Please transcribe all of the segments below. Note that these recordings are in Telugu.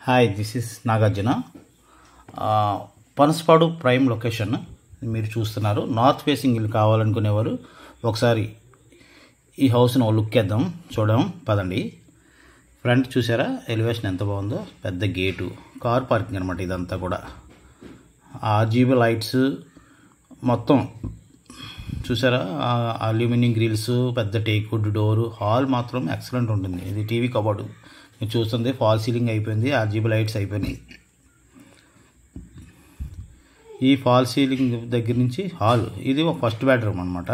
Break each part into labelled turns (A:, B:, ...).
A: హాయ్ దిస్ ఇస్ నాగార్జున ఆ, పనసపాడు ప్రైమ్ లొకేషన్ మీరు చూస్తున్నారు నార్త్ ఫేసింగ్ ఇల్లు కావాలనుకునేవారు ఒకసారి ఈ హౌస్ను ఓ లుక్ వేద్దాం చూడడం పదండి ఫ్రంట్ చూసారా ఎలివేషన్ ఎంత బాగుందో పెద్ద గేటు కార్ పార్కింగ్ అనమాట ఇదంతా కూడా ఆర్జీబీ లైట్స్ మొత్తం చూసారా అల్యూమినియం గ్రిల్స్ పెద్ద టేక్ వుడ్ డోరు హాల్ మాత్రం ఎక్సలెంట్ ఉంటుంది ఇది టీవీ కబోర్డు మీరు చూస్తుంది ఫాల్ సీలింగ్ అయిపోయింది ఆర్జీబీ లైట్స్ అయిపోయినాయి ఈ ఫాల్ సీలింగ్ దగ్గర నుంచి హాల్ ఇది ఒక ఫస్ట్ బెడ్రూమ్ అనమాట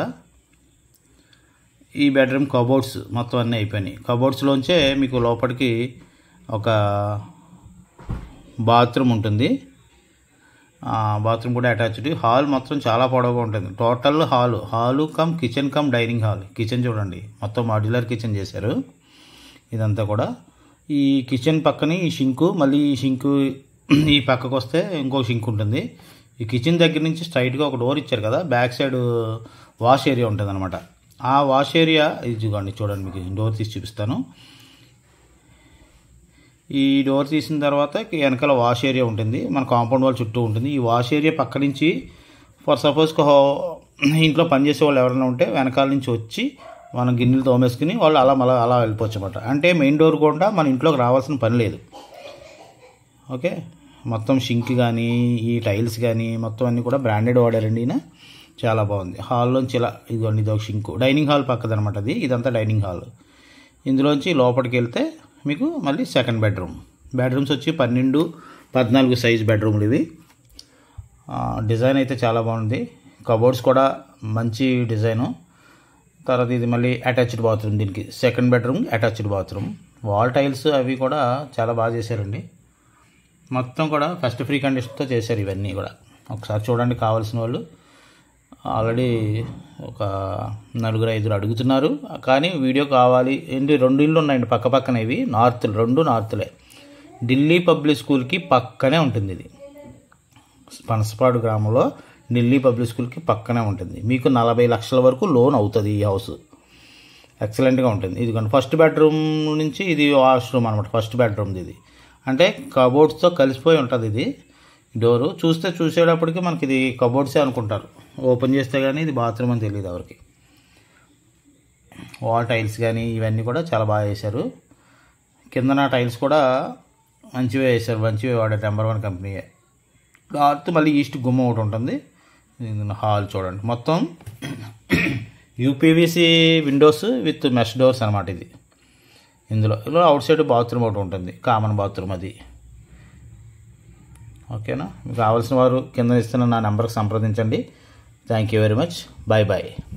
A: ఈ బెడ్రూమ్ కబోర్డ్స్ మొత్తం అన్నీ అయిపోయినాయి కబోర్డ్స్లోంచే మీకు లోపలికి ఒక బాత్రూమ్ ఉంటుంది ఆ, బాత్రూమ్ కూడా అటాచ్డ్ హాల్ మొత్తం చాలా పొడవుగా ఉంటుంది total hall hall cum kitchen cum dining hall kitchen చూడండి మొత్తం మాడ్యులర్ కిచెన్ చేశారు ఇదంతా కూడా ఈ కిచెన్ పక్కనే ఈ షింకు మళ్ళీ ఈ షింకు ఈ పక్కకు వస్తే ఇంకో షింక్ ఉంటుంది ఈ కిచెన్ దగ్గర నుంచి స్ట్రైట్గా ఒక డోర్ ఇచ్చారు కదా బ్యాక్ సైడ్ వాష్ ఏరియా ఉంటుంది అనమాట ఆ వాష్ ఏరియా ఇది చూడండి చూడండి మీకు డోర్ తీసి చూపిస్తాను ఈ డోర్ తీసిన తర్వాత వెనకాల వాష్ ఏరియా ఉంటుంది మన కాంపౌండ్ వాల్ చుట్టూ ఉంటుంది ఈ వాష్ ఏరియా పక్క నుంచి ఫర్ సపోజ్ ఇంట్లో పనిచేసే వాళ్ళు ఎవరైనా ఉంటే వెనకాల నుంచి వచ్చి మన గిన్నెలు తోమేసుకుని వాళ్ళు అలా మళ్ళీ అలా వెళ్ళిపోవచ్చు అనమాట అంటే మెయిన్ డోర్ కూడా మన ఇంట్లోకి రావాల్సిన పని లేదు ఓకే మొత్తం షింక్ కానీ ఈ టైల్స్ కానీ మొత్తం అన్నీ కూడా బ్రాండెడ్ వాడారండి ఈయన చాలా బాగుంది హాల్లోంచి ఇలా ఇదిగోండి ఇది ఒక షింకు డైనింగ్ హాల్ పక్కదనమాట అది ఇదంతా డైనింగ్ హాల్ ఇందులోంచి లోపలికి వెళ్తే మీకు మళ్ళీ సెకండ్ బెడ్రూమ్ బెడ్రూమ్స్ వచ్చి పన్నెండు పద్నాలుగు సైజ్ బెడ్రూమ్లు ఇవి ఆ, డిజైన్ అయితే చాలా బాగుంది కబోర్డ్స్ కూడా మంచి డిజైను తర్వాత ఇది మళ్ళీ అటాచ్డ్ బాత్రూమ్ దీనికి second bedroom attached bathroom wall tiles అవి కూడా చాలా బాగా చేశారండి మొత్తం కూడా ఫస్ట్ ఫ్రీ కండిషన్తో చేశారు ఇవన్నీ కూడా ఒకసారి చూడండి కావాల్సిన వాళ్ళు ఆల్రెడీ ఒక నలుగురు ఐదుగురు అడుగుతున్నారు కానీ వీడియో కావాలి ఏంటి రెండు ఇళ్ళు ఉన్నాయండి పక్క పక్కన ఇవి నార్త్ రెండు నార్త్లే ఢిల్లీ పబ్లిక్ స్కూల్కి పక్కనే ఉంటుంది ఇది పనసపాడు గ్రామంలో ఢిల్లీ పబ్లిక్ స్కూల్కి పక్కనే ఉంటుంది మీకు నలభై లక్షల వరకు లోన్ అవుతుంది ఈ హౌస్ ఎక్సలెంట్గా ఉంటుంది ఇదిగోండి ఫస్ట్ బెడ్రూమ్ నుంచి ఇది వాష్రూమ్ అనమాట ఫస్ట్ బెడ్రూమ్ ఇది అంటే కబోర్డ్స్తో కలిసిపోయి ఉంటుంది ఇది డోరు చూస్తే చూసేటప్పటికి మనకి ఇది కబోర్డ్సే అనుకుంటారు ఓపెన్ చేస్తే కానీ ఇది బాత్రూమ్ అని తెలియదు ఎవరికి వాల్ టైల్స్ కానీ ఇవన్నీ కూడా చాలా బాగా వేశారు కిందన టైల్స్ కూడా మంచివే వేశారు మంచివే వాడారు నెంబర్ వన్ కంపెనీయే నార్త్ మళ్ళీ ఈస్ట్ గుమ్మ ఒకటి ఉంటుంది ఇది హాల్ చూడండి మొత్తం UPVC windows with mesh doors అనమాట ఇది ఇందులో ఇందులో అవుట్ సైడ్ బాత్రూమ్ ఒకటి ఉంటుంది కామన్ బాత్రూమ్ అది ఓకేనా మీకు కావాల్సిన వారు కింద ఇస్తున్న నా నెంబర్కి సంప్రదించండి thank you very much bye bye